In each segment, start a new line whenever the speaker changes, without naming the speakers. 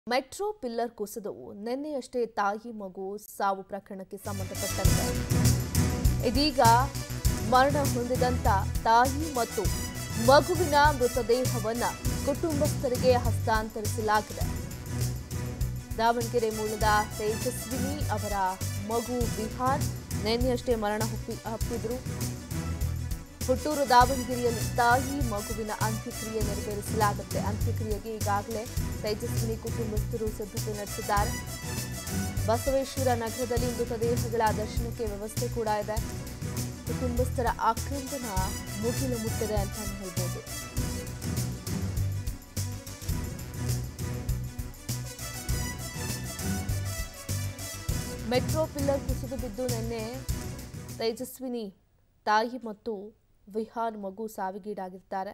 metro pillar ಕುಸಿದು ನಿನ್ನೆಯಷ್ಟೇ ತಾಯಿ ಮಗು ಸಾವು ಪ್ರಕರಣಕ್ಕೆ ಸಂಬಂಧಪಟ್ಟಂತೆ ಇದೀಗ ಮರಣ ಹೊಂದಿದಂತ ತಾಯಿ ಮತ್ತು ಮಗುವಿನ ಮೃತದೇಹವನ್ನ ಕುಟುಂಬಸ್ಥರಿಗೆ ಹಸ್ತಾಂತರಿಸಲಾಗಿದೆ ದಾವಣಗೆರೆ ಮೂಲದ ತೇಜಸ್ವಿನಿ ಅವರ ಮಗು ವಿಹಾನ್ ನಿನ್ನೆಯಷ್ಟೇ ಮರಣ ಹುಪ್ಪಿ ಅಪ್ಪಿದ್ರು ಹುಟ್ಟೂರು ದಾವಣಗೆರೆಯಲ್ಲಿ ತಾಯಿ ಮಗುವಿನ ಅಂತ್ಯಕ್ರಿಯೆ ನೆರವೇರಿಸಲಾಗುತ್ತೆ ಅಂತ್ಯಕ್ರಿಯೆಗೆ ಈಗಾಗಲೇ ತೇಜಸ್ವಿನಿ ಕುಟುಂಬಸ್ಥರು ಸಿದ್ಧತೆ ನಡೆಸಿದ್ದಾರೆ ಬಸವೇಶ್ವರ ನಗರದಲ್ಲಿ ಮೃತದೇಹಗಳ ದರ್ಶನಕ್ಕೆ ವ್ಯವಸ್ಥೆ ಕೂಡ ಇದೆ ಕುಟುಂಬಸ್ಥರ ಆಕ್ರಂದನ ಮುಗಿಲು ಮುಟ್ಟಿದೆ ಅಂತ ಹೇಳ್ಬೋದು ಮೆಟ್ರೋ ಪಿಲ್ಲರ್ ಕುಸಿದು ಬಿದ್ದು ನಿನ್ನೆ ತೇಜಸ್ವಿನಿ ತಾಯಿ ಮತ್ತು ವಿಹಾನ್ ಮಗು ಸಾವಿಗೀಡಾಗಿದ್ದಾರೆ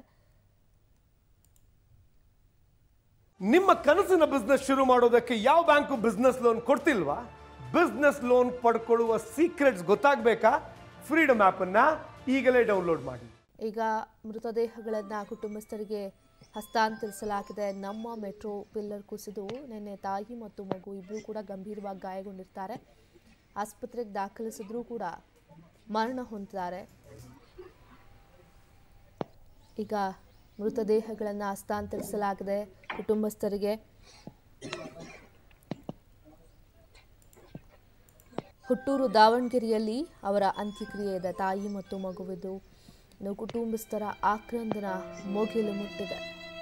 ನಿಮ್ಮ ಕನಸಿನ ಬಿಸ್ನೆಸ್ ಶುರು ಮಾಡೋದಕ್ಕೆ ಯಾವ ಬ್ಯಾಂಕು ಬಿಸ್ನೆಸ್ ಲೋನ್ ಕೊಡ್ತಿಲ್ವಾ ಬಿಸ್ನೆಸ್ ಲೋನ್ ಪಡ್ಕೊಳ್ಳುವ ಸೀಕ್ರೆಟ್ಸ್ ಗೊತ್ತಾಗಬೇಕಾ ಫ್ರೀಡಮ್ ಆ್ಯಪನ್ನು ಈಗಲೇ ಡೌನ್ಲೋಡ್ ಮಾಡಿ
ಈಗ ಮೃತದೇಹಗಳನ್ನು ಕುಟುಂಬಸ್ಥರಿಗೆ ಹಸ್ತಾಂತರಿಸಲಾಗಿದೆ ನಮ್ಮ ಮೆಟ್ರೋ ಪಿಲ್ಲರ್ ಕುಸಿದು ನಿನ್ನೆ ತಾಯಿ ಮತ್ತು ಮಗು ಇಬ್ಬರು ಕೂಡ ಗಂಭೀರವಾಗಿ ಗಾಯಗೊಂಡಿರ್ತಾರೆ ಆಸ್ಪತ್ರೆಗೆ ದಾಖಲಿಸಿದ್ರೂ ಕೂಡ ಮರಣ ಹೊಂದಿದ್ದಾರೆ ಈಗ ಮೃತದೇಹಗಳನ್ನು ಹಸ್ತಾಂತರಿಸಲಾಗಿದೆ ಕುಟುಂಬಸ್ಥರಿಗೆ ಹುಟ್ಟೂರು ದಾವಣಗೆರೆಯಲ್ಲಿ ಅವರ ಅಂತ್ಯಕ್ರಿಯೆ ಇದೆ ತಾಯಿ ಮತ್ತು ಮಗುವಿದು ಇನ್ನು ಕುಟುಂಬಸ್ಥರ ಆಕ್ರಂದನ ಮುಗಿಲು ಮುಟ್ಟಿದೆ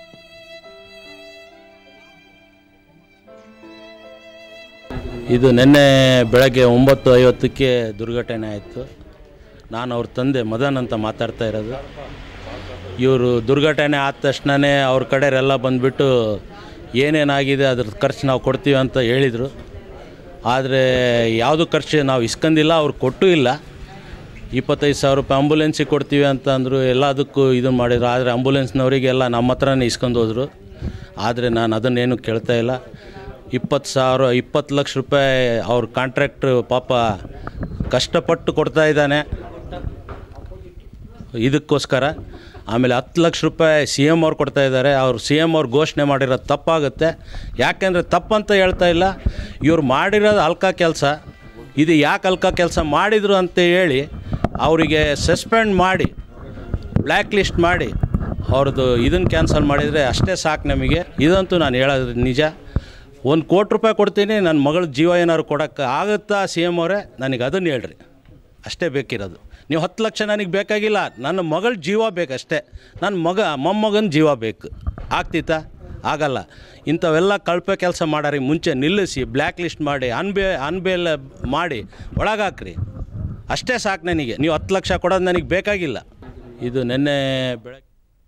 ಇದು ನಿನ್ನೆ ಬೆಳಗ್ಗೆ ಒಂಬತ್ತು ಐವತ್ತಕ್ಕೆ ದುರ್ಘಟನೆ ಆಯಿತು ನಾನು ಅವ್ರ ತಂದೆ ಮದನ್ ಅಂತ ಮಾತಾಡ್ತಾ ಇರೋದು ಇವರು ದುರ್ಘಟನೆ ಆದ ತಕ್ಷಣವೇ ಅವ್ರ ಕಡೆಯವರೆಲ್ಲ ಬಂದುಬಿಟ್ಟು ಏನೇನಾಗಿದೆ ಅದ್ರ ಖರ್ಚು ನಾವು ಕೊಡ್ತೀವಿ ಅಂತ ಹೇಳಿದರು ಆದರೆ ಯಾವುದು ಖರ್ಚು ನಾವು ಇಸ್ಕೊಂಡಿಲ್ಲ ಅವ್ರು ಕೊಟ್ಟೂ ಇಲ್ಲ ಇಪ್ಪತ್ತೈದು ಸಾವಿರ ರೂಪಾಯಿ ಆಂಬುಲೆನ್ಸಿಗೆ ಕೊಡ್ತೀವಿ ಅಂತ ಅಂದರು ಎಲ್ಲದಕ್ಕೂ ಇದನ್ನು ಮಾಡಿದ್ರು ಆದರೆ ಆಂಬುಲೆನ್ಸ್ನವರಿಗೆಲ್ಲ ನಮ್ಮ ಹತ್ರನೇ ಇಸ್ಕೊಂಡು ಹೋದರು ಆದರೆ ನಾನು ಅದನ್ನೇನು ಕೇಳ್ತಾ ಇಲ್ಲ ಇಪ್ಪತ್ತು ಸಾವಿರ ಇಪ್ಪತ್ತು ಲಕ್ಷ ರೂಪಾಯಿ ಅವ್ರ ಕಾಂಟ್ರಾಕ್ಟ್ರು ಪಾಪ ಕಷ್ಟಪಟ್ಟು ಕೊಡ್ತಾ ಇದ್ದಾನೆ ಇದಕ್ಕೋಸ್ಕರ ಆಮೇಲೆ ಹತ್ತು ಲಕ್ಷ ರೂಪಾಯಿ ಸಿ ಎಮ್ ಅವ್ರು ಕೊಡ್ತಾ ಇದ್ದಾರೆ ಅವ್ರು ಸಿ ಎಮ್ ಅವ್ರು ಘೋಷಣೆ ಮಾಡಿರೋದು ತಪ್ಪಾಗುತ್ತೆ ಯಾಕೆಂದರೆ ತಪ್ಪಂತ ಹೇಳ್ತಾ ಇಲ್ಲ ಇವ್ರು ಮಾಡಿರೋದು ಅಲ್ಕ ಕೆಲಸ ಇದು ಯಾಕೆ ಅಲ್ಕ ಕೆಲಸ ಮಾಡಿದರು ಅಂತ ಹೇಳಿ ಅವರಿಗೆ ಸಸ್ಪೆಂಡ್ ಮಾಡಿ ಬ್ಲ್ಯಾಕ್ ಲಿಸ್ಟ್ ಮಾಡಿ ಅವ್ರದ್ದು ಇದನ್ನು ಕ್ಯಾನ್ಸಲ್ ಮಾಡಿದರೆ ಅಷ್ಟೇ ಸಾಕು ನಮಗೆ ಇದಂತೂ ನಾನು ಹೇಳೋದು ನಿಜ ಒಂದು ಕೋಟಿ ರೂಪಾಯಿ ಕೊಡ್ತೀನಿ ನನ್ನ ಮಗಳ ಜೀವ ಏನಾದ್ರು ಕೊಡೋಕ್ಕೆ ಆಗುತ್ತಾ ಸಿ ಎಮ್ ಅವರೇ ನನಗೆ ಅದನ್ನು ಹೇಳ್ರಿ ಅಷ್ಟೇ ಬೇಕಿರೋದು ನೀವು ಹತ್ತು ಲಕ್ಷ ನನಗೆ ಬೇಕಾಗಿಲ್ಲ ನನ್ನ ಮಗಳ ಜೀವ ಬೇಕಷ್ಟೇ ನನ್ನ ಮಗ ಮೊಮ್ಮಗನ ಜೀವ ಬೇಕು ಆಗ್ತಿತ್ತಾ ಆಗಲ್ಲ ಇಂಥವೆಲ್ಲ ಕಳಪೆ ಕೆಲಸ ಮಾಡಾರಿ ಮುಂಚೆ ನಿಲ್ಲಿಸಿ ಬ್ಲ್ಯಾಕ್ ಲಿಸ್ಟ್ ಮಾಡಿ ಅನ್ಬೇ ಅನ್ಬೇಲ್ ಮಾಡಿ ಒಳಗಾಕ್ರಿ ಅಷ್ಟೇ ಸಾಕು ನನಗೆ ನೀವು ಹತ್ತು ಲಕ್ಷ ಕೊಡೋದು ನನಗೆ ಬೇಕಾಗಿಲ್ಲ ಇದು ನಿನ್ನೆ ಬೆಳಗ್ಗೆ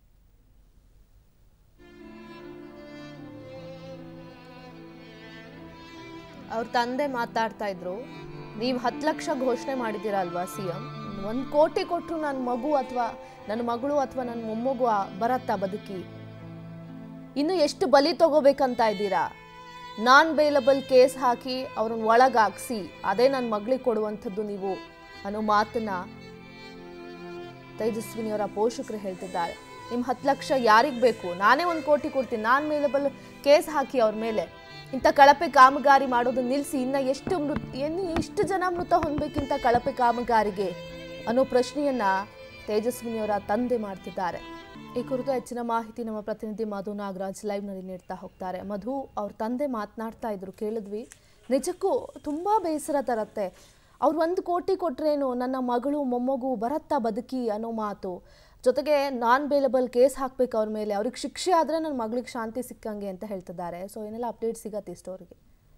ಅವ್ರ ತಂದೆ ಮಾತಾಡ್ತಾ ಇದ್ರು ನೀವು ಹತ್ತು ಲಕ್ಷ ಘೋಷಣೆ ಮಾಡಿದ್ದೀರಲ್ವಾ ಸಿ ಎಂ ಒಂದು ಕೋಟಿ ಕೊಟ್ಟರು ನನ್ನ ಮಗು ಅಥವಾ ನನ್ನ ಮಗಳು ಅಥವಾ ನನ್ನ ಮೊಮ್ಮಗು ಆ- ಬರತ್ತಾ ಬದುಕಿ ಇನ್ನು ಎಷ್ಟು ಬಲಿ ತಗೋಬೇಕಂತ ಇದ್ದೀರಾ ನಾನ್ ಬೇಲಬಲ್ ಕೇಸ್ ಹಾಕಿ ಅವ್ರನ್ನ ಒಳಗಾಗ್ಸಿ ಅದೇ ನನ್ನ ಮಗಳಿಗೆ ಕೊಡುವಂಥದ್ದು ನೀವು ಅನ್ನೋ ಮಾತನ್ನ ತೇಜಸ್ವಿನಿ ಅವರ ಪೋಷಕರು ಹೇಳ್ತಿದ್ದಾರೆ ನಿಮ್ಮ ಹತ್ತು ಲಕ್ಷ ಯಾರಿಗೆ ಬೇಕು ನಾನೇ ಒಂದು ಕೋಟಿ ಕೊಡ್ತೀನಿ ನಾನು ಮೇಲಬಲ್ ಕೇಸ್ ಹಾಕಿ ಅವ್ರ ಮೇಲೆ ಇಂಥ ಕಳಪೆ ಕಾಮಗಾರಿ ಮಾಡೋದು ನಿಲ್ಲಿಸಿ ಇನ್ನು ಎಷ್ಟು ಮೃತ ಇನ್ನು ಇಷ್ಟು ಜನ ಮೃತ ಹೊಂದಬೇಕಿಂತ ಕಳಪೆ ಕಾಮಗಾರಿಗೆ ಅನ್ನೋ ಪ್ರಶ್ನೆಯನ್ನ ತೇಜಸ್ವಿನಿಯವರ ತಂದೆ ಮಾಡ್ತಿದ್ದಾರೆ ಈ ಕುರಿತು ಹೆಚ್ಚಿನ ಮಾಹಿತಿ ನಮ್ಮ ಪ್ರತಿನಿಧಿ ಮಧು ನಾಗರಾಜ್ ಲೈವ್ನಲ್ಲಿ ನೀಡ್ತಾ ಹೋಗ್ತಾರೆ ಮಧು ಅವ್ರ ತಂದೆ ಮಾತನಾಡ್ತಾ ಇದ್ರು ಕೇಳಿದ್ವಿ ನಿಜಕ್ಕೂ ತುಂಬ ಬೇಸರ ತರತ್ತೆ ಅವ್ರು ಒಂದು ಕೋಟಿ ಕೊಟ್ರೇನು ನನ್ನ ಮಗಳು ಮೊಮ್ಮಗು ಬರತ್ತಾ ಬದುಕಿ ಅನ್ನೋ ಮಾತು ಜೊತೆಗೆ ನಾನ್ ಬೇಲಬಲ್ ಕೇಸ್ ಹಾಕ್ಬೇಕು ಅವ್ರ ಮೇಲೆ ಅವ್ರಿಗೆ ಶಿಕ್ಷೆ ಆದರೆ ನನ್ನ ಮಗಳಿಗೆ ಶಾಂತಿ ಸಿಕ್ಕಂಗೆ ಅಂತ ಹೇಳ್ತಿದ್ದಾರೆ ಸೊ ಏನೆಲ್ಲ ಅಪ್ಡೇಟ್ ಸಿಗತ್ತೆ ಈ ಸ್ಟೋರಿಗೆ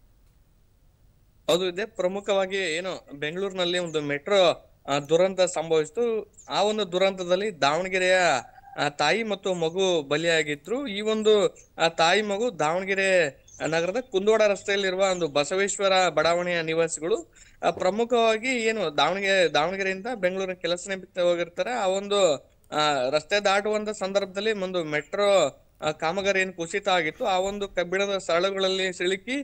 ಹೌದು ಇದೆ ಪ್ರಮುಖವಾಗಿ ಏನು ಬೆಂಗಳೂರಿನಲ್ಲಿ ಒಂದು ಮೆಟ್ರೋ ದುರಂತ ಸಂಭವಿಸಿತು ಆ ಒಂದು ದುರಂತದಲ್ಲಿ ದಾವಣಗೆರೆಯ ಆ, ತಾಯಿ ಮತ್ತು ಮಗು ಬಲಿಯಾಗಿದ್ರು ಈ ಒಂದು ಆ, ತಾಯಿ ಮಗು ದಾವಣಗೆರೆ ನಗರದ ಕುಂದವಾಡ ರಸ್ತೆಯಲ್ಲಿರುವ ಒಂದು ಬಸವೇಶ್ವರ ಬಡಾವಣೆಯ ನಿವಾಸಿಗಳು ಆ, ಪ್ರಮುಖವಾಗಿ ಏನು ದಾವಣಗೆರೆ ದಾವಣಗೆರೆಯಿಂದ ಬೆಂಗಳೂರಿನ ಕೆಲಸ ನಿಮಿತ್ತ ಹೋಗಿರ್ತಾರೆ ಆ ಒಂದು ಆ ರಸ್ತೆ ದಾಟುವಂತ ಸಂದರ್ಭದಲ್ಲಿ ಒಂದು ಮೆಟ್ರೋ ಕಾಮಗಾರಿ ಏನು ಕುಸಿತ ಆಗಿತ್ತು ಆ ಒಂದು ಕಬ್ಬಿಣದ ಸರಳುಗಳಲ್ಲಿ ಸಿಲುಕಿ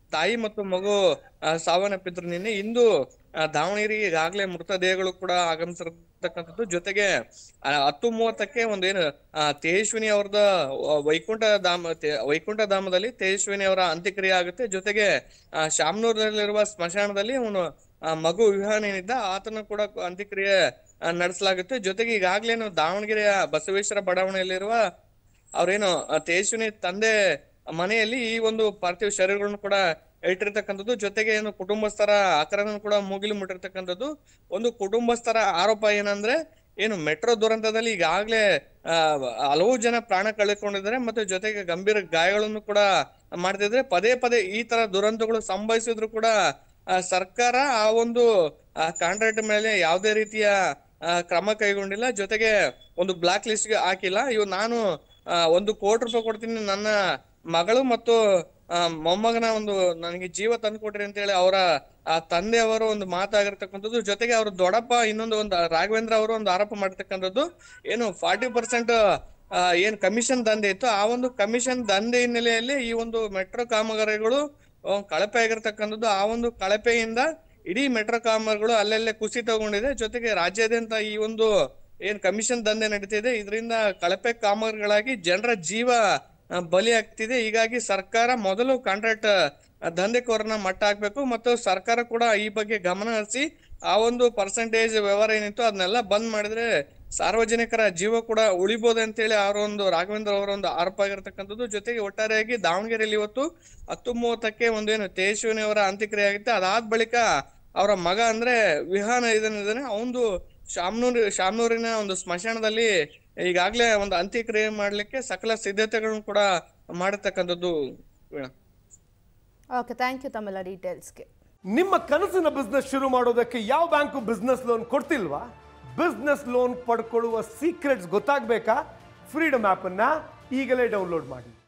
ತಾಯಿ ಮತ್ತು ಮಗು ಆ, ಸಾವನ್ನಪ್ಪಿದ್ರು ನಿನ್ನೆ ಇಂದು ಆ, ದಾವಣಗೆರೆಗೆ ಈಗಾಗಲೇ ಮೃತದೇಹಗಳು ಕೂಡ ಆಗಮಿಸಿರ್ತಕ್ಕಂಥದ್ದು ಜೊತೆಗೆ ಆ, ಹತ್ತು ಮೂವತ್ತಕ್ಕೆ ಒಂದೇನು ಆ, ತೇಜಸ್ವಿನಿ ಅವ್ರದ ವೈಕುಂಠ ಧಾಮ ತೇ- ವೈಕುಂಠ ಧಾಮದಲ್ಲಿ ತೇಜಸ್ವಿನಿ ಅವರ ಅಂತ್ಯಕ್ರಿಯೆ ಆಗುತ್ತೆ ಜೊತೆಗೆ ಆ, ಶಾಮನೂರಿನಲ್ಲಿರುವ ಸ್ಮಶಾನದಲ್ಲಿ ಅವನು ಆ, ಮಗು ವಿವಾಹ ಏನಿದ್ದ ಆತನ ಕೂಡ ಅಂತ್ಯಕ್ರಿಯೆ ಆ, ನಡೆಸಲಾಗುತ್ತೆ ಜೊತೆಗೆ ಈಗಾಗಲೇ ದಾವಣಗೆರೆಯ ಬಸವೇಶ್ವರ ಬಡಾವಣೆಯಲ್ಲಿರುವ ಅವ್ರೇನು ಆ, ತೇಜಸ್ವಿನಿ ತಂದೆ ಮನೆಯಲ್ಲಿ ಈ ಒಂದು ಪಾರ್ಥಿವ ಶರೀರಗಳನ್ನು ಕೂಡ ಇಟ್ಟಿರ್ತಕ್ಕಂಥದ್ದು ಜೊತೆಗೆ ಏನು ಕುಟುಂಬಸ್ಥರ ಆಕ್ರಮಣ ಕೂಡ ಮುಗಿಲು ಮುಟ್ಟಿರ್ತಕ್ಕಂಥದ್ದು ಒಂದು ಕುಟುಂಬಸ್ಥರ ಆರೋಪ ಏನಂದ್ರೆ ಏನು ಮೆಟ್ರೋ ದುರಂತದಲ್ಲಿ ಈಗಾಗಲೇ ಆ, ಹಲವು ಜನ ಪ್ರಾಣ ಕಳೆದುಕೊಂಡಿದ್ದಾರೆ ಮತ್ತು ಜೊತೆಗೆ ಗಂಭೀರ ಗಾಯಗಳನ್ನು ಕೂಡ ಮಾಡ್ತಿದ್ರೆ ಪದೇ ಪದೇ ಈ ತರ ದುರಂತಗಳು ಸಂಭವಿಸಿದ್ರು ಕೂಡ ಆ, ಸರ್ಕಾರ ಆ ಒಂದು ಕಾಂಟ್ರಾಕ್ಟ್ ಮೇಲೆ ಯಾವುದೇ ರೀತಿಯ ಆ, ಕ್ರಮ ಕೈಗೊಂಡಿಲ್ಲ ಜೊತೆಗೆ ಒಂದು ಬ್ಲಾಕ್ ಲಿಸ್ಟ್ ಗೆ ಹಾಕಿಲ್ಲ ಇವ್ ನಾನು ಆ, ಒಂದು ಕೋಟಿ ರೂಪಾಯಿ ಕೊಡ್ತೀನಿ ನನ್ನ ಮಗಳು ಮತ್ತು ಆ, ಮೊಮ್ಮಗನ ಒಂದು ನನಗೆ ಜೀವ ತಂದುಕೊಟ್ರಿ ಅಂತ ಹೇಳಿ ಅವರ ಆ ತಂದೆಯವರು ಒಂದು ಮಾತಾಗಿರ್ತಕ್ಕಂಥದ್ದು ಜೊತೆಗೆ ಅವ್ರ ದೊಡ್ಡಪ್ಪ ಇನ್ನೊಂದು ಒಂದು ರಾಘವೇಂದ್ರ ಅವರು ಒಂದು ಆರೋಪ ಮಾಡಿರ್ತಕ್ಕಂಥದ್ದು ಏನು ಫಾರ್ಟಿ ಪರ್ಸೆಂಟ್ ಏನ್ ಕಮಿಷನ್ ದಂಧೆ ಇತ್ತು ಆ ಒಂದು ಕಮಿಷನ್ ದಂಧೆ ಹಿನ್ನೆಲೆಯಲ್ಲಿ ಈ ಒಂದು ಮೆಟ್ರೋ ಕಾಮಗಾರಿಗಳು ಆ, ಕಳಪೆ ಆಗಿರ್ತಕ್ಕಂಥದ್ದು ಆ ಒಂದು ಕಳಪೆಯಿಂದ ಇಡೀ ಮೆಟ್ರೋ ಕಾಮಗಾರಿಗಳು ಅಲ್ಲಲ್ಲೇ ಕುಸಿತಗೊಂಡಿದೆ ಜೊತೆಗೆ ರಾಜ್ಯಾದ್ಯಂತ ಈ ಒಂದು ಏನ್ ಕಮಿಷನ್ ದಂಧೆ ನಡೀತಿದೆ ಇದರಿಂದ ಕಳಪೆ ಕಾಮಗಾರಿಗಳಾಗಿ ಜನರ ಜೀವ ಆ, ಬಲಿ ಆಗ್ತಿದೆ ಹೀಗಾಗಿ ಸರ್ಕಾರ ಮೊದಲು ಕಾಂಟ್ರಾಕ್ಟ್ ದಂಧೆಕೋರನ್ನ ಮಟ್ಟ ಹಾಕ್ಬೇಕು ಮತ್ತು ಸರ್ಕಾರ ಕೂಡ ಈ ಬಗ್ಗೆ ಗಮನ ಹರಿಸಿ ಆ ಒಂದು ಪರ್ಸೆಂಟೇಜ್ ವ್ಯವಹಾರ ಏನಿತ್ತು ಅದನ್ನೆಲ್ಲ ಬಂದ್ ಮಾಡಿದ್ರೆ ಸಾರ್ವಜನಿಕರ ಜೀವ ಕೂಡ ಉಳಿಬಹುದು ಅಂತೇಳಿ ಅವರ ಒಂದು ರಾಘವೇಂದ್ರ ಅವರ ಒಂದು ಆರೋಪ ಆಗಿರ್ತಕ್ಕಂಥದ್ದು ಜೊತೆಗೆ ಒಟ್ಟಾರೆಯಾಗಿ ದಾವಣಗೆರೆಯಲ್ಲಿ ಇವತ್ತು ಹತ್ತು ಮೂವತ್ತಕ್ಕೆ ಒಂದೇನು ತೇಜಸ್ವಿನಿ ಅವರ ಅಂತ್ಯಕ್ರಿಯೆ ಆಗಿತ್ತು ಅದಾದ ಬಳಿಕ ಅವರ ಮಗ ಅಂದ್ರೆ ವಿಹಾನ ಇದನ್ನಿದ್ದಾನೆ ಅವನು ಶಾಮನೂರು ಶಾಮನೂರಿನ ಒಂದು ಸ್ಮಶಾನದಲ್ಲಿ ಈಗಾಗಲೇ ಒಂದು ಅಂತ್ಯಕ್ರಿಯೆ ಮಾಡ್ಲಿಕ್ಕೆ ಸಕಲ ಸಿದ್ಧತೆಗಳನ್ನು ಕೂಡ ಮಾಡಿರ್ತಕ್ಕಂಥದ್ದು ವೀಣಾ
ಓಕೆ ಥ್ಯಾಂಕ್ ಯು ತಮ್ಮೆಲ್ಲ ಡೀಟೇಲ್ಸ್ಗೆ
ನಿಮ್ಮ ಕನಸಿನ ಬಿಸ್ನೆಸ್ ಶುರು ಮಾಡೋದಕ್ಕೆ ಯಾವ ಬ್ಯಾಂಕು ಬಿಸ್ನೆಸ್ ಲೋನ್ ಕೊಡ್ತಿಲ್ವಾ ಬಿಸ್ನೆಸ್ ಲೋನ್ ಪಡ್ಕೊಳ್ಳುವ ಸೀಕ್ರೆಟ್ಸ್ ಗೊತ್ತಾಗಬೇಕಾ ಫ್ರೀಡಮ್ ಆ್ಯಪನ್ನು ಈಗಲೇ ಡೌನ್ಲೋಡ್ ಮಾಡಿ